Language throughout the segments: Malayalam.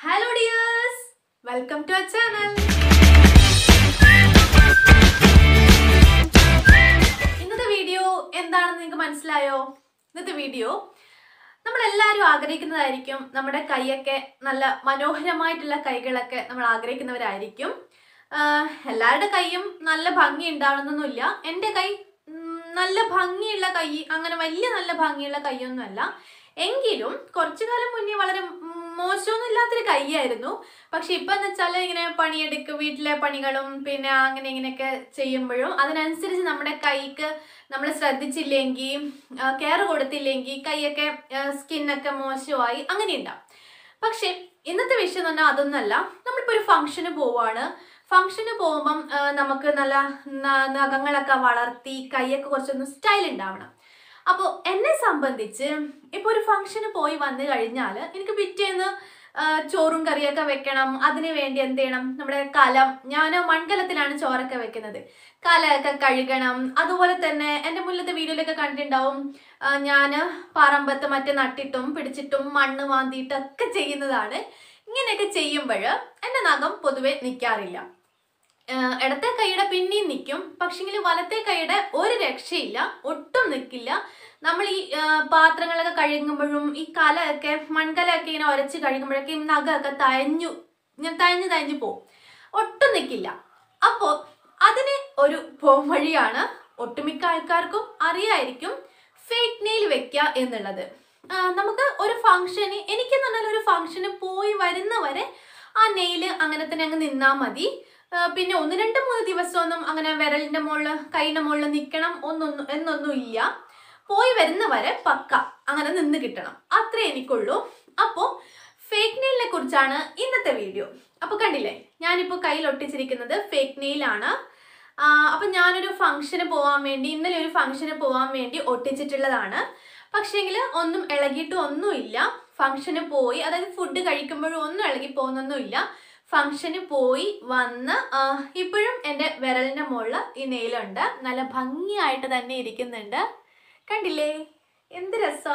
Hello dears welcome to our channel ഇന്നത്തെ വീഡിയോ എന്താണെന്ന് നിങ്ങൾക്ക് മനസ്സിലായോ ഇന്നത്തെ വീഡിയോ നമ്മളെല്ലാവരും ആഗ്രഹിക്കുന്നതായിരിക്കും നമ്മുടെ കൈയൊക്കെ നല്ല മനോഹരമായിട്ടുള്ള കൈകളൊക്കെ നമ്മൾ ആഗ്രഹിക്കുന്നവരായിരിക്കും ആഹ് എല്ലാവരുടെ കൈയും നല്ല ഭംഗി ഉണ്ടാവണമെന്നൊന്നുമില്ല എൻ്റെ കൈ ഉം, നല്ല ഭംഗിയുള്ള കൈ അങ്ങനെ വലിയ നല്ല ഭംഗിയുള്ള കൈയൊന്നുമല്ല എങ്കിലും കുറച്ചു കാലം മുന്നേ വളരെ ഉം, മോശമൊന്നും ഇല്ലാത്തൊരു കൈയായിരുന്നു പക്ഷെ ഇപ്പൊ എന്ന് വെച്ചാൽ ഇങ്ങനെ പണിയെടുക്കും വീട്ടിലെ പണികളും പിന്നെ അങ്ങനെ ഇങ്ങനെയൊക്കെ ചെയ്യുമ്പോഴും അതിനനുസരിച്ച് നമ്മുടെ കൈക്ക് നമ്മൾ ശ്രദ്ധിച്ചില്ലെങ്കിൽ കെയർ കൊടുത്തില്ലെങ്കിൽ കൈയൊക്കെ സ്കിന്നൊക്കെ മോശമായി അങ്ങനെ ഉണ്ടാവും പക്ഷെ ഇന്നത്തെ വിഷയം എന്ന് പറഞ്ഞാൽ അതൊന്നല്ല നമ്മളിപ്പോൾ ഒരു ഫംഗ്ഷന് പോവാണ് ഫംഗ്ഷന് പോകുമ്പം ആ, നമുക്ക് നല്ല ന- നഖങ്ങളൊക്കെ വളർത്തി കൈയൊക്കെ കുറച്ചൊന്ന് സ്റ്റൈൽ ഉണ്ടാവണം അപ്പോൾ എന്നെ സംബന്ധിച്ച് ഇപ്പോൾ ഒരു ഫംഗ്ഷന് പോയി വന്നു കഴിഞ്ഞാൽ എനിക്ക് പിറ്റേന്ന് ആ, ചോറും കറിയൊക്കെ വെക്കണം അതിന് വേണ്ടി എന്ത് ചെയ്യണം നമ്മുടെ കലം ഞാൻ മൺകലത്തിലാണ് ചോറൊക്കെ വെക്കുന്നത് കലമൊക്കെ കഴുകണം അതുപോലെ തന്നെ എൻ്റെ മുന്നത്തെ വീഡിയോയിലൊക്കെ കണ്ടിട്ടുണ്ടാവും ഞാൻ പറമ്പത്ത് മറ്റേ നട്ടിട്ടും പിടിച്ചിട്ടും മണ്ണ് മാന്തിയിട്ടും ഒക്കെ ചെയ്യുന്നതാണ് ഇങ്ങനെയൊക്കെ ചെയ്യുമ്പോൾ എൻ്റെ നഖം പൊതുവെ നിൽക്കാറില്ല ആഹ് ഇടത്തെ കൈയുടെ പിന്നെയും നിൽക്കും പക്ഷെങ്കിൽ വലത്തെ കൈയുടെ ഒരു രക്ഷയില്ല ഒട്ടും നിൽക്കില്ല നമ്മൾ ഈ ആഹ് പാത്രങ്ങളൊക്കെ കഴുകുമ്പോഴും ഈ കലയൊക്കെ മൺകലയൊക്കെ ഇങ്ങനെ ഉരച്ച് കഴുകുമ്പോഴൊക്കെ ഈ നഖമൊക്കെ തയഞ്ഞു ഇങ്ങനെ തയഞ്ഞു തയഞ്ഞു പോവും ഒട്ടും നിൽക്കില്ല അപ്പോൾ അതിന് ഒരു പോംവഴിയാണ് ഒട്ടുമിക്ക ആൾക്കാർക്കും അറിയായിരിക്കും ഫേക്ക് നെയിൽ വെക്കുക എന്നുള്ളത് ആഹ് നമുക്ക് ഒരു ഫംഗ്ഷന് എനിക്കെന്ന് പറഞ്ഞാൽ ഒരു ഫംഗ്ഷന് പോയി വരുന്നവരെ ആ നെയിൽ അങ്ങനെ തന്നെ അങ്ങ് നിന്നാൽ മതി ആ, പിന്നെ ഒന്ന് രണ്ട് മൂന്ന് ദിവസമൊന്നും അങ്ങനെ വിരലിന്റെ മുകളിൽ കൈയുടെ മുകളിൽ നിൽക്കണം ഒന്നൊന്നും എന്നൊന്നും ഇല്ല പോയി വരുന്നവരെ പക്ക അങ്ങനെ നിന്ന് കിട്ടണം അത്രേ എനിക്കുള്ളൂ അപ്പോൾ ഫേക്ക് നെയിലിനെ കുറിച്ചാണ് ഇന്നത്തെ വീഡിയോ അപ്പോൾ കണ്ടില്ലേ ഞാനിപ്പോൾ കയ്യിൽ ഒട്ടിച്ചിരിക്കുന്നത് ഫേക്ക് നെയിലാണ് അപ്പം ഞാനൊരു ഫംഗ്ഷന് പോകാൻ വേണ്ടി ഇന്നലെ ഒരു ഫംഗ്ഷന് പോകാൻ വേണ്ടി ഒട്ടിച്ചിട്ടുള്ളതാണ് പക്ഷേങ്കിൽ ഒന്നും ഇളകിയിട്ട് ഒന്നുമില്ല ഫംഗ്ഷന് പോയി അതായത് ഫുഡ് കഴിക്കുമ്പോഴും ഒന്നും ഇളകി പോകുന്നൊന്നുമില്ല ഫംഗ്ഷന് പോയി വന്ന് ആ, ഇപ്പോഴും എൻ്റെ വിരലിൻ്റെ മുകളിൽ ഈ നെയിലുണ്ട് നല്ല ഭംഗിയായിട്ട് തന്നെ ഇരിക്കുന്നുണ്ട് കണ്ടില്ലേ എന്ത് രസാ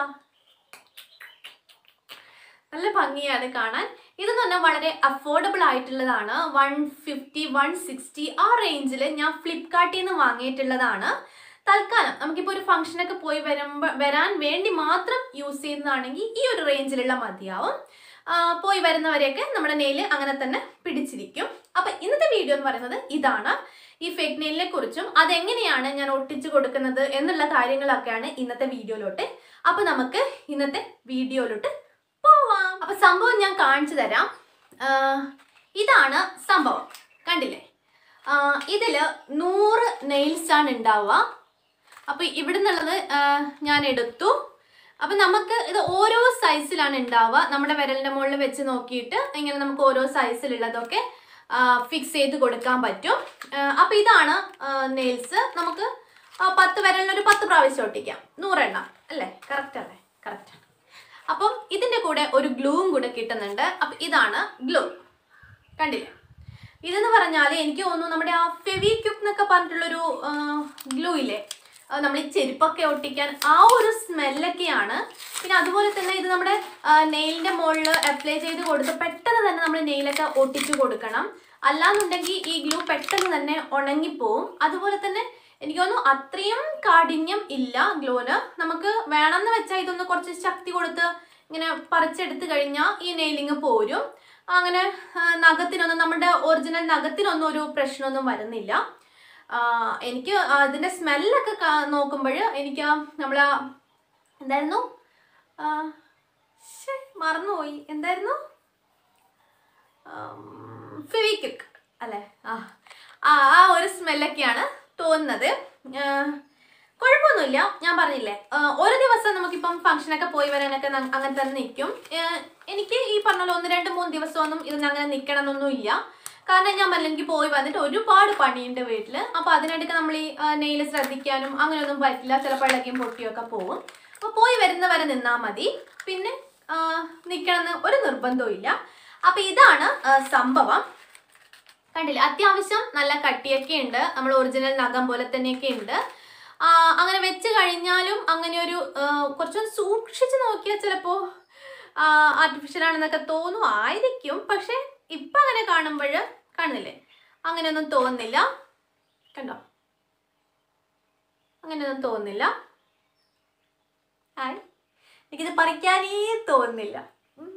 നല്ല ഭംഗിയാണ് കാണാൻ ഇതെന്ന് പറഞ്ഞാൽ വളരെ അഫോർഡബിൾ ആയിട്ടുള്ളതാണ് വൺ ഫിഫ്റ്റി വൺ സിക്സ്റ്റി ആ റേഞ്ചിൽ ഞാൻ ഫ്ലിപ്കാർട്ടിൽ നിന്ന് വാങ്ങിയിട്ടുള്ളതാണ് തൽക്കാലം നമുക്കിപ്പോൾ ഒരു ഫംഗ്ഷനൊക്കെ പോയി വരുമ്പോൾ വരാൻ വേണ്ടി മാത്രം യൂസ് ചെയ്യുന്നതാണെങ്കിൽ ഈ ഒരു റേഞ്ചിലുള്ള മതിയാവും ആ, പോയി വരുന്നവരെയൊക്കെ നമ്മുടെ നെയിൽ അങ്ങനെ തന്നെ പിടിച്ചിരിക്കും അപ്പം ഇന്നത്തെ വീഡിയോ എന്ന് പറയുന്നത് ഇതാണ് ഈ ഫേക്ക് നെയിലിനെ കുറിച്ചും അതെങ്ങനെയാണ് ഞാൻ ഒട്ടിച്ചു കൊടുക്കുന്നത് എന്നുള്ള കാര്യങ്ങളൊക്കെയാണ് ഇന്നത്തെ വീഡിയോയിലോട്ട് അപ്പം നമുക്ക് ഇന്നത്തെ വീഡിയോയിലോട്ട് പോവാം അപ്പൊ സംഭവം ഞാൻ കാണിച്ചു തരാം ആ, ഇതാണ് സംഭവം കണ്ടില്ലേ ആ, ഇതില് നൂറ് നെയിൽസ് ആണ് ഉണ്ടാവുക അപ്പൊ ഇവിടെ നിന്നുള്ളത് ഞാൻ എടുത്തു അപ്പൊ നമുക്ക് ഇത് ഓരോ സൈസിലാണ് ഉണ്ടാവുക നമ്മുടെ വിരലിന്റെ മുകളിൽ വെച്ച് നോക്കിയിട്ട് ഇങ്ങനെ നമുക്ക് ഓരോ സൈസിലുള്ളതൊക്കെ ഫിക്സ് ചെയ്ത് കൊടുക്കാൻ പറ്റും ആ, അപ്പൊ ഇതാണ് നെയിൽസ് നമുക്ക് ആ, പത്ത് വിരലിന് ഒരു പത്ത് പ്രാവശ്യം ഒട്ടിക്കാം നൂറെണ്ണം അല്ലേ കറക്റ്റ് അല്ലേ കറക്റ്റ് അപ്പം ഇതിന്റെ കൂടെ ഒരു ഗ്ലൂവും കൂടെ കിട്ടുന്നുണ്ട് അപ്പൊ ഇതാണ് ഗ്ലൂ കണ്ടില്ലേ ഇതെന്ന് പറഞ്ഞാൽ എനിക്ക് തോന്നുന്നു നമ്മുടെ ആ ഫെവിക്യുക്ക് എന്നൊക്കെ പറഞ്ഞിട്ടുള്ളൊരു ഗ്ലൂ ഇല്ലേ അത് നമ്മൾ ഈ ചെരുപ്പൊക്കെ ഒട്ടിക്കാൻ ആ ഒരു സ്മെല്ലൊക്കെയാണ് പിന്നെ അതുപോലെ തന്നെ ഇത് നമ്മുടെ നെയിലിന്റെ മുകളിൽ അപ്ലൈ ചെയ്ത് കൊടുത്ത് പെട്ടെന്ന് തന്നെ നമ്മൾ നെയിലൊക്കെ ഒട്ടിച്ചു കൊടുക്കണം അല്ലാന്നുണ്ടെങ്കിൽ ഈ ഗ്ലൂ പെട്ടെന്ന് തന്നെ ഉണങ്ങിപ്പോവും അതുപോലെ തന്നെ എനിക്ക് തോന്നുന്നു അത്രയും കാഠിന്യം ഇല്ല ഗ്ലൂന് നമുക്ക് വേണമെന്ന് വെച്ചാൽ ഇതൊന്ന് കുറച്ച് ശക്തി കൊടുത്ത് ഇങ്ങനെ പറിച്ചെടുത്ത് കഴിഞ്ഞാൽ ഈ നെയിലിങ് പോരും അങ്ങനെ ആ, നഖത്തിനൊന്നും നമ്മുടെ ഒറിജിനൽ നഖത്തിനൊന്നും ഒരു പ്രശ്നമൊന്നും വരുന്നില്ല ആ, എനിക്ക് അതിൻ്റെ സ്മെല്ലൊക്കെ നോക്കുമ്പോൾ എനിക്ക് ആ നമ്മളെ ആ എന്തായിരുന്നു ആ, ശ്ശേ, മറന്നുപോയി എന്തായിരുന്നു ഫെവിക്വിക്ക് അല്ലേ ആ ആ ആ ഒരു സ്മെല്ലൊക്കെയാണ് തോന്നുന്നത് ആ, കുഴപ്പമൊന്നുമില്ല ഞാൻ പറഞ്ഞില്ലേ ആ, ഒരു ദിവസം നമുക്കിപ്പം ഫംഗ്ഷനൊക്കെ പോയി വരാനൊക്കെ ന- അങ്ങനെ തന്നെ നിൽക്കും എനിക്ക് ഈ പറഞ്ഞ പോലെ ഒന്ന് രണ്ട് മൂന്ന് ദിവസമൊന്നും ഇതിന് അങ്ങനെ നിൽക്കണം എന്നൊന്നും ഇല്ല കാരണം ഞാൻ പറഞ്ഞില്ല എനിക്ക് പോയി വന്നിട്ട് ഒരുപാട് പണിയുണ്ട് വീട്ടിൽ അപ്പോൾ അതിനിടയ്ക്ക് നമ്മൾ ഈ നെയിൽ ശ്രദ്ധിക്കാനും അങ്ങനെയൊന്നും പറ്റില്ല ചിലപ്പോൾ ഇളകിയും പൊട്ടിയൊക്കെ പോകും അപ്പോൾ പോയി വരുന്നവരെ നിന്നാൽ മതി പിന്നെ നിൽക്കണമെന്ന് ഒരു നിർബന്ധവും ഇല്ല അപ്പോൾ ഇതാണ് ആ, സംഭവം കണ്ടില്ലേ അത്യാവശ്യം നല്ല കട്ടിയൊക്കെ ഉണ്ട് നമ്മൾ ഒറിജിനൽ നഖം പോലെ തന്നെയൊക്കെ ഉണ്ട് ആ, അങ്ങനെ വെച്ച് കഴിഞ്ഞാലും അങ്ങനെ ഒരു ആ, കുറച്ചൊന്ന് സൂക്ഷിച്ച് നോക്കിയാൽ ചിലപ്പോൾ ആർട്ടിഫിഷ്യൽ ആണെന്നൊക്കെ തോന്നുമായിരിക്കും പക്ഷെ ഇപ്പം അങ്ങനെ കാണുമ്പോൾ കാണുന്നില്ലേ അങ്ങനെയൊന്നും തോന്നുന്നില്ല കണ്ടോ അങ്ങനെയൊന്നും തോന്നുന്നില്ല ഹായ് എനിക്കിത് പറിക്കാനേ തോന്നുന്നില്ല ഉം.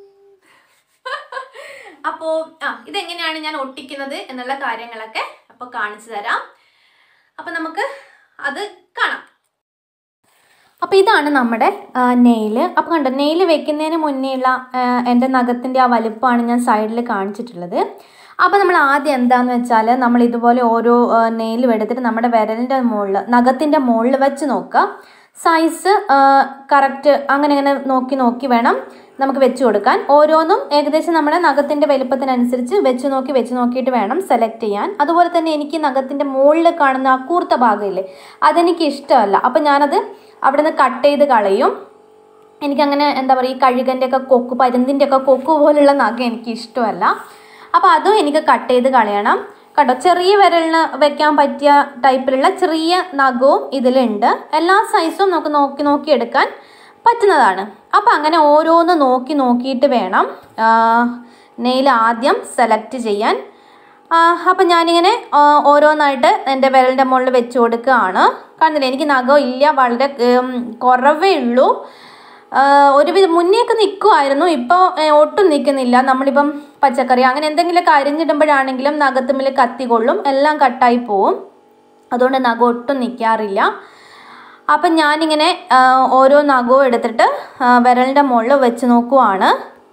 അപ്പോ ആ ഇതെങ്ങനെയാണ് ഞാൻ ഒട്ടിക്കുന്നത് എന്നുള്ള കാര്യങ്ങളൊക്കെ അപ്പോൾ കാണിച്ചു തരാം അപ്പൊ നമുക്ക് അത് കാണാം അപ്പോൾ ഇതാണ് നമ്മുടെ നെയില് അപ്പോൾ കണ്ടോ നെയിൽ വെക്കുന്നതിന് മുന്നേയുള്ള ആ, എൻ്റെ നഖത്തിൻ്റെ ആ വലുപ്പമാണ് ഞാൻ സൈഡിൽ കാണിച്ചിട്ടുള്ളത് അപ്പോൾ നമ്മൾ ആദ്യം എന്താണെന്ന് വെച്ചാൽ നമ്മൾ ഇതുപോലെ ഓരോ നെയിലും എടുത്തിട്ട് നമ്മുടെ വിരലിൻ്റെ മുകളിൽ നഖത്തിൻ്റെ മുകളിൽ വെച്ച് നോക്കുക സൈസ് കറക്റ്റ് അങ്ങനെ അങ്ങനെ നോക്കി നോക്കി വേണം നമുക്ക് വെച്ച് കൊടുക്കാൻ ഓരോന്നും ഏകദേശം നമ്മുടെ നഖത്തിൻ്റെ വലുപ്പത്തിനനുസരിച്ച് വെച്ച് നോക്കി വെച്ച് നോക്കിയിട്ട് വേണം സെലക്ട് ചെയ്യാൻ അതുപോലെ തന്നെ എനിക്ക് നഖത്തിൻ്റെ മുകളിൽ കാണുന്ന ആ കൂർത്ത ഭാഗമില്ലേ അതെനിക്ക് ഇഷ്ടമല്ല അപ്പം ഞാനത് അവിടെ നിന്ന് കട്ട് ചെയ്ത് കളയും എനിക്കങ്ങനെ എന്താ പറയുക ഈ കഴുകൻ്റെ ഒക്കെ കൊക്ക് പരുന്തിൻ്റെ ഒക്കെ കൊക്ക് പോലുള്ള നഖം എനിക്ക് ഇഷ്ടമല്ല അപ്പോൾ അതും എനിക്ക് കട്ട് ചെയ്ത് കളയണം കണ്ടോ ചെറിയ വിരലിന് വെക്കാൻ പറ്റിയ ടൈപ്പിലുള്ള ചെറിയ നഖവും ഇതിലുണ്ട് എല്ലാ സൈസും നമുക്ക് നോക്കി നോക്കി എടുക്കാൻ പറ്റുന്നതാണ് അപ്പോൾ അങ്ങനെ ഓരോന്ന് നോക്കി നോക്കിയിട്ട് വേണം നെയിൽ ആദ്യം സെലക്ട് ചെയ്യാൻ അപ്പം ഞാനിങ്ങനെ ആ, ഓരോന്നായിട്ട് എൻ്റെ വിരലിൻ്റെ മുകളിൽ വെച്ച് കൊടുക്കുകയാണ് കാണുന്നില്ല എനിക്ക് നഖം ഇല്ല വളരെ ഉം, കുറവേ ഉള്ളൂ ആ, ഒരുവിധം മുന്നേയൊക്കെ നിൽക്കുമായിരുന്നു ഇപ്പോൾ ഒട്ടും നിൽക്കുന്നില്ല നമ്മളിപ്പം പച്ചക്കറി അങ്ങനെ എന്തെങ്കിലുമൊക്കെ അരിഞ്ഞിടുമ്പോഴാണെങ്കിലും നഖത്തുമ്മിൽ കത്തി കൊള്ളും എല്ലാം കട്ടായി പോവും അതുകൊണ്ട് നഖം ഒട്ടും നിൽക്കാറില്ല അപ്പം ഞാനിങ്ങനെ ആ, ഓരോ നഖവും എടുത്തിട്ട് ആ, വിരലിൻ്റെ മുകളിൽ വെച്ച് നോക്കുവാണ്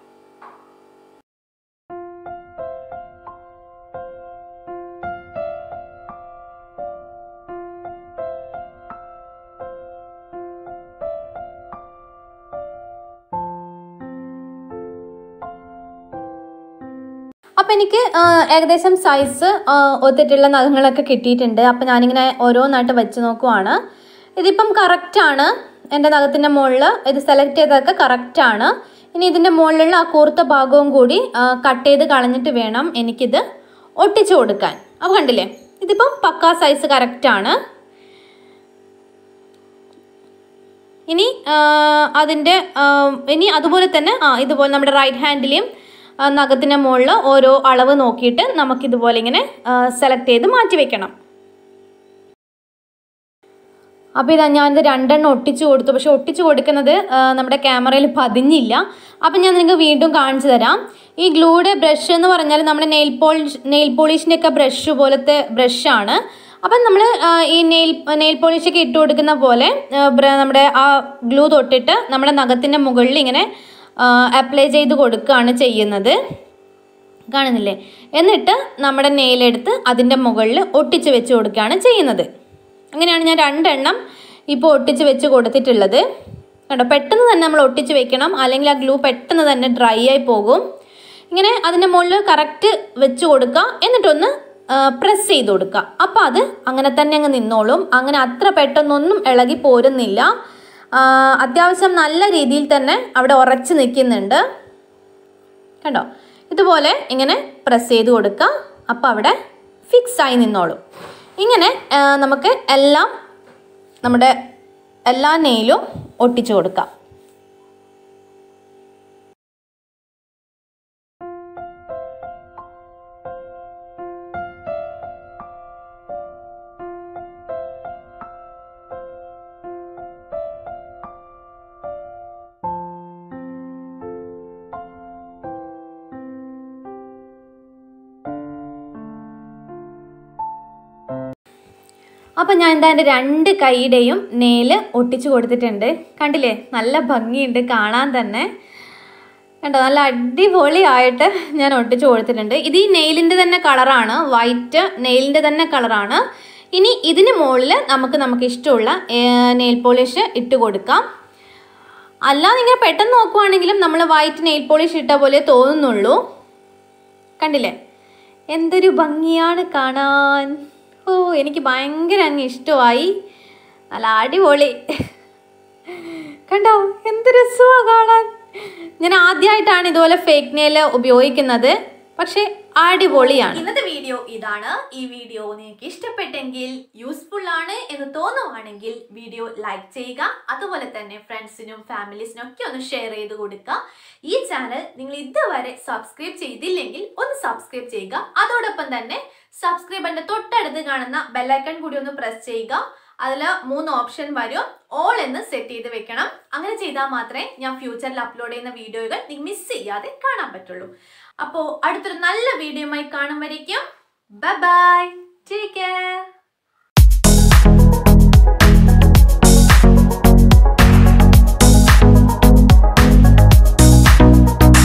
അപ്പം എനിക്ക് ആ, ഏകദേശം സൈസ് ഒത്തിട്ടുള്ള നഖങ്ങളൊക്കെ കിട്ടിയിട്ടുണ്ട് അപ്പം ഞാനിങ്ങനെ ഓരോന്നായിട്ട് വെച്ച് നോക്കുവാണ് ഇതിപ്പം കറക്റ്റാണ് എൻ്റെ നഖത്തിൻ്റെ മുകളിൽ ഇത് സെലക്ട് ചെയ്തതൊക്കെ കറക്റ്റാണ് ഇനി ഇതിൻ്റെ മുകളിലുള്ള ആ കൂർത്ത ഭാഗവും കൂടി കട്ട് ചെയ്ത് കളഞ്ഞിട്ട് വേണം എനിക്കിത് ഒട്ടിച്ചു കൊടുക്കാൻ അപ്പോൾ കണ്ടില്ലേ ഇതിപ്പം പക്കാ സൈസ് കറക്റ്റാണ് ഇനി അതിൻ്റെ ഇനി അതുപോലെ തന്നെ ആ ഇതുപോലെ നമ്മുടെ റൈറ്റ് ഹാൻഡിലെയും നഖത്തിൻ്റെ മുകളിൽ ഓരോ അളവ് നോക്കിയിട്ട് നമുക്കിതുപോലെ ഇങ്ങനെ സെലക്ട് ചെയ്ത് മാറ്റി വെക്കണം അപ്പോൾ ഇതാ ഞാനിത് രണ്ടെണ്ണം ഒട്ടിച്ചു കൊടുത്തു പക്ഷെ ഒട്ടിച്ചു കൊടുക്കുന്നത് ആ, നമ്മുടെ ക്യാമറയിൽ പതിഞ്ഞില്ല അപ്പം ഞാൻ നിങ്ങൾക്ക് വീണ്ടും കാണിച്ചു തരാം ഈ ഗ്ലൂയുടെ ബ്രഷ് എന്ന് പറഞ്ഞാൽ നമ്മുടെ നെയിൽ പോളിഷ് നെയിൽ പോളിഷിൻ്റെ ഒക്കെ ബ്രഷ് പോലത്തെ ബ്രഷാണ് അപ്പം നമ്മൾ ഈ നെയിൽ നെയിൽ പോളിഷൊക്കെ ഇട്ട് കൊടുക്കുന്ന പോലെ ആ, ബ്ര- നമ്മുടെ ആ ഗ്ലൂ തൊട്ടിട്ട് നമ്മുടെ നഖത്തിൻ്റെ മുകളിൽ ഇങ്ങനെ അപ്ലൈ ചെയ്ത് കൊടുക്കുകയാണ് ചെയ്യുന്നത് കാണുന്നില്ലേ എന്നിട്ട് നമ്മുടെ നെയിലെടുത്ത് അതിൻ്റെ മുകളിൽ ഒട്ടിച്ച് വെച്ച് കൊടുക്കുകയാണ് ചെയ്യുന്നത് അങ്ങനെയാണ് ഞാൻ രണ്ടെണ്ണം ഇപ്പോൾ ഒട്ടിച്ച് വെച്ച് കൊടുത്തിട്ടുള്ളത് കണ്ടോ പെട്ടെന്ന് തന്നെ നമ്മൾ ഒട്ടിച്ച് വെക്കണം അല്ലെങ്കിൽ ആ ഗ്ലൂ പെട്ടെന്ന് തന്നെ ഡ്രൈ ആയി പോകും ഇങ്ങനെ അതിൻ്റെ മുകളിൽ കറക്റ്റ് വെച്ച് കൊടുക്കുക എന്നിട്ടൊന്ന് പ്രസ് ചെയ്ത് കൊടുക്കുക അപ്പോൾ അത് അങ്ങനെ തന്നെ അങ്ങ് നിന്നോളും അങ്ങനെ അത്ര പെട്ടെന്നൊന്നും ഇളകി പോരുന്നില്ല ആ, അത്യാവശ്യം നല്ല രീതിയിൽ തന്നെ അവിടെ ഉറച്ച് നിൽക്കുന്നുണ്ട് കണ്ടോ ഇതുപോലെ ഇങ്ങനെ പ്രസ് ചെയ്ത് കൊടുക്കുക അപ്പോൾ അവിടെ ഫിക്സ് ആയി നിന്നോളും ഇങ്ങനെ ആ, നമുക്ക് എല്ലാം നമ്മുടെ എല്ലാ നെയിലും ഒട്ടിച്ചു കൊടുക്കാം അപ്പം ഞാൻ എന്താ എൻ്റെ രണ്ട് കൈയുടെയും നെയിൽ ഒട്ടിച്ചു കൊടുത്തിട്ടുണ്ട് കണ്ടില്ലേ നല്ല ഭംഗിയുണ്ട് കാണാൻ തന്നെ കണ്ടോ നല്ല അടിപൊളിയായിട്ട് ഞാൻ ഒട്ടിച്ചു കൊടുത്തിട്ടുണ്ട് ഇത് ഈ നെയിലിൻ്റെ തന്നെ കളറാണ് വൈറ്റ് നെയിലിൻ്റെ തന്നെ കളറാണ് ഇനി ഇതിന് മുകളിൽ നമുക്ക് നമുക്ക് ഇഷ്ടമുള്ള നെയിൽ പോളിഷ് ഇട്ട് കൊടുക്കാം അല്ലാതെ ഇങ്ങനെ പെട്ടെന്ന് നോക്കുവാണെങ്കിലും നമ്മൾ വൈറ്റ് നെയിൽ പോളിഷ് ഇട്ട പോലെ തോന്നുന്നുള്ളൂ കണ്ടില്ലേ എന്തൊരു ഭംഗിയാണ് കാണാൻ ഓ എനിക്ക് ഭയങ്കര അങ്ങ് ഇഷ്ടമായി നല്ല അടിപൊളി കണ്ടോ എന്ത് രസമാണ് കാണാൻ ഞാൻ ആദ്യമായിട്ടാണ് ഇതുപോലെ ഫേക്ക് നെയിൽ ഉപയോഗിക്കുന്നത് പക്ഷേ അടിപൊളിയാണ് ഇന്നത്തെ വീഡിയോ ഇതാണ് ഈ വീഡിയോ നിങ്ങൾക്ക് ഇഷ്ടപ്പെട്ടെങ്കിൽ യൂസ്ഫുൾ ആണ് എന്ന് തോന്നുവാണെങ്കിൽ വീഡിയോ ലൈക്ക് ചെയ്യുക അതുപോലെ തന്നെ ഫ്രണ്ട്സിനും ഫാമിലീസിനും ഒക്കെ ഒന്ന് ഷെയർ ചെയ്ത് കൊടുക്കുക ഈ ചാനൽ നിങ്ങൾ ഇതുവരെ സബ്സ്ക്രൈബ് ചെയ്തില്ലെങ്കിൽ ഒന്ന് സബ്സ്ക്രൈബ് ചെയ്യുക അതോടൊപ്പം തന്നെ സബ്സ്ക്രൈബറിന്റെ തൊട്ടടുത്ത് കാണുന്ന ബെല്ലൈക്കൺ കൂടി ഒന്ന് പ്രസ് ചെയ്യുക അതിൽ മൂന്ന് ഓപ്ഷൻ വരും ഓൾ എന്ന് സെറ്റ് ചെയ്ത് വെക്കണം അങ്ങനെ ചെയ്താൽ മാത്രമേ ഞാൻ ഫ്യൂച്ചറിൽ അപ്ലോഡ് ചെയ്യുന്ന വീഡിയോകൾ നിങ്ങൾ മിസ് ചെയ്യാതെ കാണാൻ പറ്റുള്ളൂ അപ്പോൾ അടുത്തൊരു നല്ല വീഡിയോയുമായി കാണും വരയ്ക്കും ബൈ ബൈ ടേക്ക് കെയർ